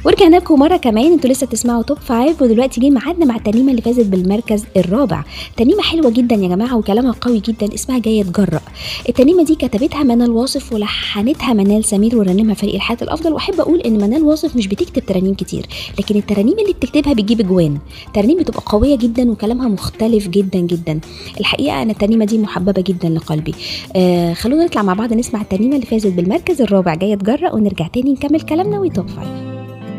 ورجعنا لكم مره كمان انتوا لسه بتسمعوا توب فايف ودلوقتي جه ميعادنا مع الترنيمه اللي فازت بالمركز الرابع ترنيمه حلوه جدا يا جماعه وكلامها قوي جدا اسمها جايه تجرأ الترنيمه دي كتبتها منال واصف ولحنتها منال سمير ورنمها فريق الحياه الافضل واحب اقول ان منال واصف مش بتكتب ترانيم كتير لكن الترانيم اللي بتكتبها بتجيب اجوان ترانيم بتبقى قويه جدا وكلامها مختلف جدا جدا الحقيقه انا الترنيمه دي محببه جدا لقلبي آه خلونا نطلع مع بعض نسمع الترنيمه اللي فازت بالمركز الرابع جايه تجرأ ونرجع تاني نكمل كلامنا وتوب فايف